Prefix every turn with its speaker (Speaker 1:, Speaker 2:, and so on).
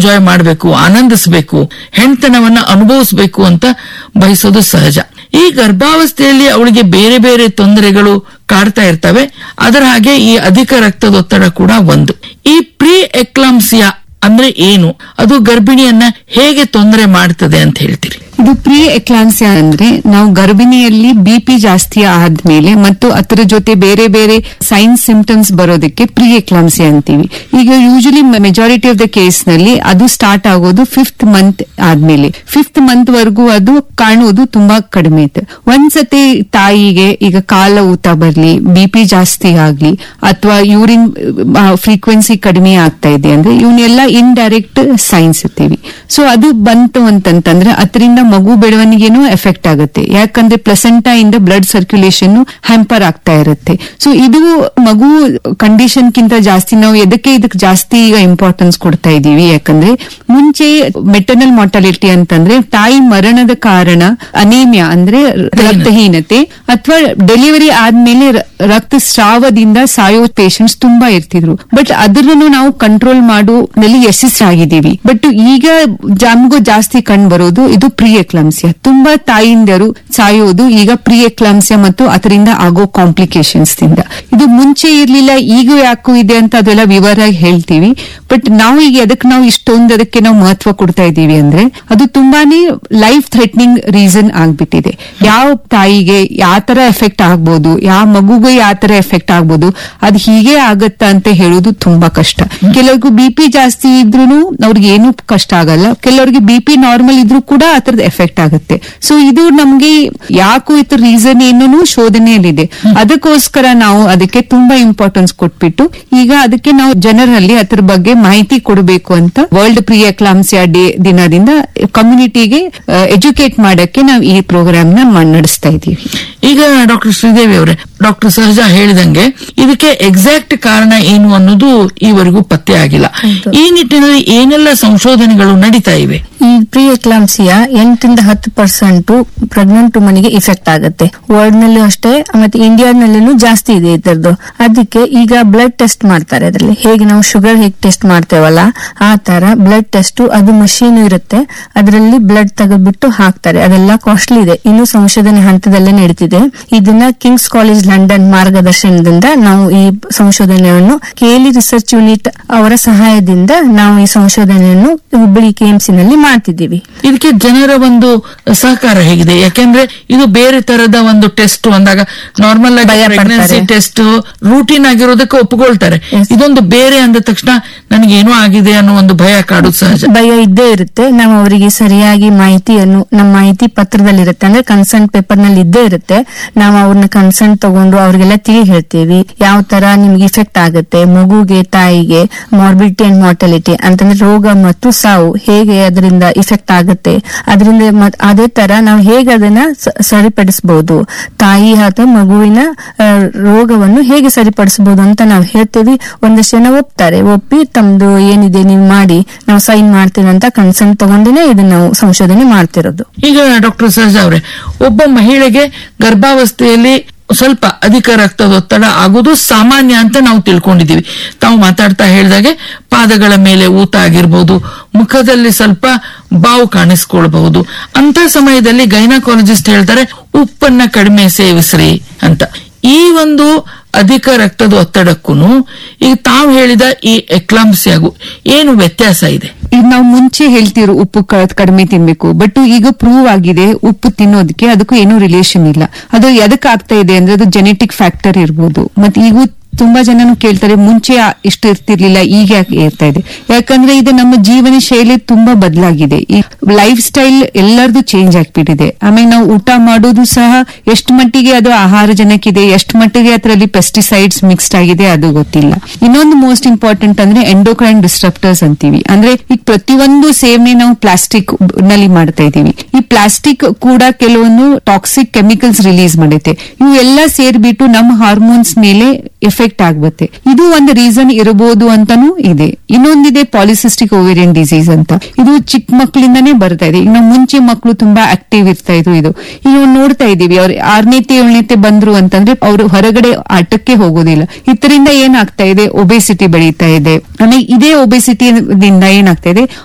Speaker 1: Enjoy ಮಾಡಬೇಕು ಆನಂದಿಸಬೇಕು ಹೆಣ್ತನವನ್ನ ಅನುಭವಿಸಬೇಕು ಅಂತ ಬಯಸೋದು ಸಹಜ ಈ ಗರ್ಭಾವಸ್ಥೆಯಲ್ಲಿ ಅವಳಿಗೆ ಬೇರೆ ಬೇರೆ ತೊಂದರೆಗಳು ಕಾಡ್ತಾ ಇರ್ತವೆ ಅದರ ಹಾಗೆ ಈ ಅಧಿಕ ರಕ್ತದೊತ್ತಡ ಕೂಡ ಒಂದು ಈ ಪ್ರೀ ಎಕ್ಲಾಂಸಿಯಾ ಅಂದ್ರೆ ಏನು ಅದು ಗರ್ಭಿಣಿಯನ್ನ ಹೇಗೆ ತೊಂದರೆ ಮಾಡ್ತದೆ ಅಂತ ಹೇಳ್ತೀರಿ
Speaker 2: ಇದು ಪ್ರೀ ಎಕ್ಲಾನ್ಸಿಯಾ ಅಂದ್ರೆ ನಾವು ಗರ್ಭಿಣಿಯಲ್ಲಿ ಬಿಪಿ ಜಾಸ್ತಿ ಆದ್ಮೇಲೆ ಮತ್ತು ಅದರ ಜೊತೆ ಬೇರೆ ಬೇರೆ ಸೈನ್ಸ್ ಸಿಂಪ್ಟಮ್ಸ್ ಬರೋದಕ್ಕೆ ಪ್ರೀ ಎಕ್ಲಾನ್ಸಿಯಾ ಅಂತೀವಿ ಈಗ usually majority of the case ನಲ್ಲಿ ಅದು ಸ್ಟಾರ್ಟ್ ಆಗೋದು ಫಿಫ್ತ್ ಮಂತ್ ಆದ್ಮೇಲೆ ಫಿಫ್ತ್ ಮಂತ್ ವರೆಗೂ ಅದು ಕಾಣುವುದು ತುಂಬಾ ಕಡಿಮೆ ಇತ್ತು ಒಂದ್ಸತಿ ತಾಯಿಗೆ ಈಗ ಕಾಲ ಊತ ಬರ್ಲಿ ಬಿಪಿ ಜಾಸ್ತಿ ಆಗ್ಲಿ ಅಥವಾ ಯೂರಿನ್ ಫ್ರೀಕ್ವೆನ್ಸಿ ಕಡಿಮೆ ಆಗ್ತಾ ಇದೆ ಅಂದ್ರೆ ಇವನ್ನೆಲ್ಲ ಇಂಡೈರೆಕ್ಟ್ ಸೈನ್ಸ್ ಇರ್ತೀವಿ ಸೊ ಅದು ಬಂತು ಅಂತಂತಂದ್ರೆ ಅದರಿಂದ ಮಗು ಬೆಳವಣಿಗೆನೂ ಎಫೆಕ್ಟ್ ಆಗುತ್ತೆ ಯಾಕಂದ್ರೆ ಪ್ಲಸೆಂಟಾ ಇಂದ ಬ್ಲಡ್ ಸರ್ಕ್ಯುಲೇಷನ್ ಹ್ಯಾಂಪರ್ ಆಗ್ತಾ ಇರುತ್ತೆ ಸೊ ಇದು ಮಗು ಕಂಡೀಷನ್ ಕಿಂತ ಜಾಸ್ತಿ ನಾವು ಎದಕ್ಕೆ ಇದಕ್ಕೆ ಜಾಸ್ತಿ ಈಗ ಇಂಪಾರ್ಟೆನ್ಸ್ ಕೊಡ್ತಾ ಇದೀವಿ ಯಾಕಂದ್ರೆ ಮುಂಚೆ ಮೆಟರ್ನಲ್ ಮಾರ್ಟಾಲಿಟಿ ಅಂತಂದ್ರೆ ತಾಯಿ ಮರಣದ ಕಾರಣ ಅನೇಮಿಯಾ ಅಂದ್ರೆ ರಕ್ತಹೀನತೆ ಅಥವಾ ಡೆಲಿವರಿ ಆದ್ಮೇಲೆ ರ- ರಕ್ತಸ್ರಾವದಿಂದ ಸಾಯೋ ಪೇಷಂಟ್ಸ್ ತುಂಬಾ ಇರ್ತಿದ್ರು ಬಟ್ ಅದನ್ನು ನಾವು ಕಂಟ್ರೋಲ್ ಮಾಡುವಲ್ಲಿ ಯಶಸ್ಸಾಗಿದ್ದೀವಿ ಬಟ್ ಈಗ ನಮಗೂ ಜಾಸ್ತಿ ಕಂಡು ಬರೋದು ಇದು ಪ್ರೀ ಎಕ್ಲಾಂಸಿಯಾ ತುಂಬಾ ತಾಯಿಂದರು ಸಾಯೋದು ಈಗ ಪ್ರೀ ಎಕ್ಲಾಂಸಿಯಾ ಮತ್ತು ಅದರಿಂದ ಆಗೋ ಕಾಂಪ್ಲಿಕೇಶನ್ಸ್ ದಿಂದ ಇದು ಮುಂಚೆ ಇರ್ಲಿಲ್ಲ ಈಗ ಯಾಕೋ ಇದೆ ಅಂತ ಅದೆಲ್ಲ ವಿವರವಾಗಿ ಹೇಳ್ತೀವಿ ಬಟ್ ನಾವು ಈಗ ಅದಕ್ಕೆ ನಾವು ಇಷ್ಟೊಂದು ಅದಕ್ಕೆ ನಾವು ಮಹತ್ವ ಕೊಡ್ತಾ ಇದ್ದೀವಿ ಅಂದ್ರೆ ಅದು ತುಂಬಾನೇ ಲೈಫ್ ಥ್ರೆಟ್ನಿಂಗ್ ರೀಸನ್ ಆಗ್ಬಿಟ್ಟಿದೆ ಯಾವ ತಾಯಿಗೆ ಯಾವ ತರ ಎಫೆಕ್ಟ್ ಆಗ್ಬೋದು ಯಾವ ಮಗುಗೆ ಯಾವ ತರ ಎಫೆಕ್ಟ್ ಆಗ್ಬೋದು ಅದು ಹೀಗೆ ಆಗತ್ತಾ ಅಂತ ಹೇಳೋದು ತುಂಬಾ ಕಷ್ಟ ಕೆಲವ್ರಿಗೂ ಬಿಪಿ ಜಾಸ್ತಿ ಇದ್ರೂ ಅವ್ರಿಗೆ ಏನು ಕಷ್ಟ ಆಗಲ್ಲ ಕೆಲವರಿಗೆ ಬಿಪಿ ನಾರ್ಮಲ್ ಇದ್ರೂ ಕೂಡ ಆ ತರದ ಎಫೆಕ್ಟ್ ಆಗುತ್ತೆ ಸೊ ಇದು ನಮ್ಗೆ ಯಾಕೋ ಇದ್ರ ರೀಸನ್ ಏನೂ ಶೋಧನೆಯಲ್ಲಿದೆ ಅದಕ್ಕೋಸ್ಕರ ನಾವು ಅದಕ್ಕೆ ತುಂಬಾ ಇಂಪಾರ್ಟೆನ್ಸ್ ಕೊಟ್ಬಿಟ್ಟು ಈಗ ಅದಕ್ಕೆ ನಾವು ಜನರಲ್ಲಿ ಅದ್ರ ಬಗ್ಗೆ ಮಾಹಿತಿ ಕೊಡಬೇಕು ಅಂತ ವರ್ಲ್ಡ್ ಪ್ರೀ ಎಕ್ಲಾಂಸಿಯಾ ಡೇ ದಿನದಿಂದ ಕಮ್ಯುನಿಟಿಗೆ ಎಜುಕೇಟ್ ಮಾಡಕ್ಕೆ ನಾವು ಈ ಪ್ರೋಗ್ರಾಮ್ ನ ಮ- ನಡೆಸ್ತಾ ಇದ್ದೀವಿ
Speaker 1: ಈಗ ಡಾಕ್ಟರ್ ಶ್ರೀದೇವಿ ಅವರೇ ಡಾಕ್ಟರ್ ಸಹಜಾ ಹೇಳಿದಂಗೆ ಇದಕ್ಕೆ ಎಕ್ಸಾಕ್ಟ್ ಕಾರಣ ಏನು ಅನ್ನೋದು ಈವರೆಗೂ ಪತ್ತೆ ಆಗಿಲ್ಲ ಈ ನಿಟ್ಟಿನಲ್ಲಿ ಏನೆಲ್ಲ ಸಂಶೋಧನೆಗಳು ನಡೀತಾ ಇವೆ
Speaker 3: ಈ ಪ್ರೀ ಎಕ್ಲಾಂಸಿಯಾ ಎಂಟರಿಂದ ಹತ್ತು ಪರ್ಸೆಂಟ್ ಪ್ರೆಗ್ನೆಂಟ್ ವುಮನ್ಗೆ ಇಫೆಕ್ಟ್ ಆಗುತ್ತೆ ವರ್ಲ್ಡ್ ನಲ್ಲೂ ಅಷ್ಟೇ ಮತ್ತೆ ಇಂಡಿಯಾನಲ್ಲೂ ಜಾಸ್ತಿ ಇದೆ ಇದರದ್ದು ಅದಕ್ಕೆ ಈಗ ಬ್ಲಡ್ ಟೆಸ್ಟ್ ಮಾಡ್ತಾರೆ ಅದರಲ್ಲಿ ಹೇಗೆ ನಾವು ಶುಗರ್ ಹೇಗೆ ಟೆಸ್ಟ್ ಮಾಡ್ತೇವಲ್ಲ ಆ ತರ ಬ್ಲಡ್ ಟೆಸ್ಟ್ ಅದು ಮಷೀನ್ ಇರುತ್ತೆ ಅದರಲ್ಲಿ ಬ್ಲಡ್ ತೆಗೆದ್ಬಿಟ್ಟು ಹಾಕ್ತಾರೆ ಅದೆಲ್ಲ ಕಾಸ್ಟ್ಲಿ ಇದೆ ಇನ್ನು ಸಂಶೋಧನೆ ಹಂತದಲ್ಲೇ ನಡೀತಿದೆ ಇದನ್ನ ಕಿಂಗ್ಸ್ ಕಾಲೇಜ್ ಲಂಡನ್ ಮಾರ್ಗದರ್ಶನದಿಂದ ನಾವು ಈ ಸಂಶೋಧನೆಯನ್ನು ಕೇಲಿ ರಿಸರ್ಚ್ ಯೂನಿಟ್ ಅವರ ಸಹಾಯದಿಂದ ನಾವು ಈ ಸಂಶೋಧನೆಯನ್ನು ಹುಬ್ಬಳ್ಳಿ ಕೆಎಂಸಿ ನಲ್ಲಿ ಮಾಡ್ತಿದ್ದೀವಿ
Speaker 1: ಇದಕ್ಕೆ ಜನರ ಒಂದು ಸಹಕಾರ ಹೇಗಿದೆ ಯಾಕೆಂದ್ರೆ ಇದು ಬೇರೆ ತರದ ಒಂದು ಟೆಸ್ಟ್ ಅಂದಾಗ ನಾರ್ಮಲ್ ಆಗಿ
Speaker 3: ಭಯ
Speaker 1: ಪ್ರೆಗ್ನೆನ್ಸಿ
Speaker 3: ಪಡ್ತಾರೆ.
Speaker 1: ಟೆಸ್ಟ್ ರೂಟೀನ್ ಆಗಿರೋದಕ್ಕೆ ಒಪ್ಪಿಕೊಳ್ತಾರೆ
Speaker 3: Yes.
Speaker 1: ಇದೊಂದು ಬೇರೆ ಅಂದ ತಕ್ಷಣ ನನಗೇನೋ ಆಗಿದೆ ಅನ್ನೋ ಒಂದು ಭಯ ಕಾಡೋದು ಸಹಜ
Speaker 3: ಭಯ ಇದ್ದೇ ಇರುತ್ತೆ ನಾವು ಅವರಿಗೆ ಸರಿಯಾಗಿ ಮಾಹಿತಿಯನ್ನು ನಮ್ಮ ಮಾಹಿತಿ ಪತ್ರದಲ್ಲಿರುತ್ತೆ ಅಂದ್ರೆ ಕನ್ಸರ್ಟ್ ಪೇಪರ್ ನಲ್ಲಿ ಇದ್ದೇ ಇರುತ್ತೆ ನಾವು ಅವ್ರನ್ನ ಕನ್ಸರ್ಟ್ ತಗೊಂಡು ಅವ್ರಿಗೆಲ್ಲ ತಿಳಿ ಹೇಳ್ತೀವಿ ಯಾವ ತರ ನಿಮ್ಗೆ ಇಫೆಕ್ಟ್ ಆಗುತ್ತೆ ಮಗುಗೆ ತಾಯಿಗೆ ಮಾರ್ಬಿಲಿಟಿ ಅಂಡ್ ಮಾರ್ಟಾಲಿಟಿ ಅಂತಂದ್ರೆ ರೋಗ ಮತ್ತು ಸಾವು ಹೇಗೆ ಅದರಿಂದ ಇಫೆಕ್ಟ್ ಆಗುತ್ತೆ ಅದರಿಂದ ಮತ್- ಅದೇ ತರ ನಾವು ಹೇಗೆ ಅದನ್ನ ಸ- ಸರಿಪಡಿಸಬಹುದು ತಾಯಿ ಅಥವಾ ಮಗುವಿನ ಆ, ರೋಗವನ್ನು ಹೇಗೆ ಸರಿಪಡಿಸಬಹುದು ಅಂತ ನಾವು ಹೇಳ್ತೀವಿ ಒಂದಷ್ಟು ಜನ ಒಪ್ತಾರೆ ಒಪ್ಪಿ ತಮ್ದು ಏನಿದೆ ನೀವು ಮಾಡಿ ನಾವು ಸೈನ್ ಮಾಡ್ತೀವಿ ಅಂತ ಕನ್ಸರ್ಟ್ ತಗೊಂಡಿನೇ ಇದನ್ನ ನಾವು ಸಂಶೋಧನೆ ಮಾಡ್ತಿರೋದು
Speaker 1: ಈಗ ಡಾಕ್ಟರ್ ಸಹಜಾ ಅವರೇ ಒಬ್ಬ ಮಹಿಳೆಗೆ ಗರ್ಭಾವಸ್ಥೆಯಲ್ಲಿ ಸ್ವಲ್ಪ ಅಧಿಕ ರಕ್ತದೊತ್ತಡ ಆಗೋದು ಸಾಮಾನ್ಯ ಅಂತ ನಾವು ತಿಳ್ಕೊಂಡಿದೀವಿ ತಾವು ಮಾತಾಡ್ತಾ ಹೇಳಿದಾಗೆ ಪಾದಗಳ ಮೇಲೆ ಊತ ಆಗಿರ್ಬೋದು ಮುಖದಲ್ಲಿ ಸ್ವಲ್ಪ ಬಾವು ಕಾಣಿಸ್ಕೊಳ್ಬಹುದು ಅಂತ ಸಮಯದಲ್ಲಿ ಗೈನಕಾಲಜಿಸ್ಟ್ ಹೇಳ್ತಾರೆ ಉಪ್ಪನ್ನ ಕಡಿಮೆ ಸೇವಿಸ್ರಿ ಅಂತ ಈ ಒಂದು ಅಧಿಕ ರಕ್ತದ ಒತ್ತಡಕ್ಕೂ ಈಗ ತಾವು ಹೇಳಿದ ಈ ಎಕ್ಲಾಂಸಿಯಾಗು ಏನು ವ್ಯತ್ಯಾಸ ಇದೆ
Speaker 2: ಈಗ ನಾವು ಮುಂಚೆ ಹೇಳ್ತಿರೋ ಉಪ್ಪು ಕ- ಕಡಿಮೆ ತಿನ್ಬೇಕು ಬಟ್ ಈಗ ಪ್ರೂವ್ ಆಗಿದೆ ಉಪ್ಪು ತಿನ್ನೋದಕ್ಕೆ ಅದಕ್ಕೂ ಏನೂ ರಿಲೇಷನ್ ಇಲ್ಲ ಅದು ಎದಕ್ಕೆ ಆಗ್ತಾ ಇದೆ ಅಂದ್ರೆ ಅದು ಜೆನೆಟಿಕ್ ಫ್ಯಾಕ್ಟರ್ ಇರ್ಬೋದು ಮತ್ತೆ ಈಗ ತುಂಬಾ ಜನನು ಕೇಳ್ತಾರೆ ಮುಂಚೆ ಆ- ಇಷ್ಟು ಇರ್ತಿರ್ಲಿಲ್ಲ ಈಗ ಯಾಕೆ ಇರ್ತಾ ಇದೆ ಯಾಕಂದ್ರೆ ಇದು ನಮ್ಮ ಜೀವನ ಶೈಲಿ ತುಂಬಾ ಬದಲಾಗಿದೆ ಈ ಲೈಫ್ ಸ್ಟೈಲ್ ಎಲ್ಲರದು ಚೇಂಜ್ ಆಗ್ಬಿಟ್ಟಿದೆ ಆಮೇಲೆ ನಾವು ಊಟ ಮಾಡೋದು ಸಹ ಎಷ್ಟು ಮಟ್ಟಿಗೆ ಅದು ಆಹಾರ ಜನಕ್ಕಿದೆ ಎಷ್ಟು ಮಟ್ಟಿಗೆ ಅದರಲ್ಲಿ ಪೆಸ್ಟಿಸೈಡ್ಸ್ ಮಿಕ್ಸ್ಡ್ ಆಗಿದೆ ಅದು ಗೊತ್ತಿಲ್ಲ ಇನ್ನೊಂದು ಮೋಸ್ಟ್ ಇಂಪಾರ್ಟೆಂಟ್ ಅಂದ್ರೆ ಎಂಡೋಕ್ರೈನ್ ಡಿಸ್ಟ್ರಪ್ಟರ್ಸ್ ಅಂತೀವಿ ಅಂದ್ರೆ ಈಗ ಪ್ರತಿಯೊಂದು ಸೇವನೆ ನಾವು ಪ್ಲಾಸ್ಟಿಕ್ ನಲ್ಲಿ ಮಾಡ್ತಾ ಇದೀವಿ ಈ ಪ್ಲಾಸ್ಟಿಕ್ ಕೂಡ ಕೆಲವೊಂದು ಟಾಕ್ಸಿಕ್ ಕೆಮಿಕಲ್ಸ್ ರಿಲೀಸ್ ಮಾಡುತ್ತೆ ಇವು ಎಲ್ಲ ಸೇರ್ಬಿಟ್ಟು ನಮ್ಮ ಹಾರ್ಮೋನ್ಸ್ ಮೇಲೆ ಎಫೆಕ್ಟ್ ಆಗ್ಬತ್ತೆ ಇದು ಒಂದು ರೀಸನ್ ಇರಬಹುದು ಅಂತಾನೂ ಇದೆ ಇನ್ನೊಂದಿದೆ ಪಾಲಿಸಿಸ್ಟಿಕ್ ಓವೇರಿಯನ್ ಡಿಸೀಸ್ ಅಂತ ಇದು ಚಿಕ್ಕ ಮಕ್ಕಳಿಂದಾನೇ ಬರ್ತಾ ಇದೆ ಈಗ ನಾವು ಮುಂಚೆ ಮಕ್ಕಳು ತುಂಬಾ ಆಕ್ಟಿವ್ ಇರ್ತಾ ಇದ್ರು ಇದು ಈಗ ನಾವು ನೋಡ್ತಾ ಇದೀವಿ ಅವ್ರು ಆರನೇತೆ ಏಳನೇತೆ ಬಂದ್ರು ಅಂತಂದ್ರೆ ಅವರು ಹೊರಗಡೆ ಆಟಕ್ಕೆ ಹೋಗೋದಿಲ್ಲ ಇದರಿಂದ ಏನಾಗ್ತಾ ಇದೆ ಒಬೆಸಿಟಿ ಬೆಳೀತಾ ಇದೆ ಆಮೇಲೆ ಇದೇ ಒಬೆಸಿಟಿದಿಂದ ಏನಾಗ್ತಾ ಇದೆ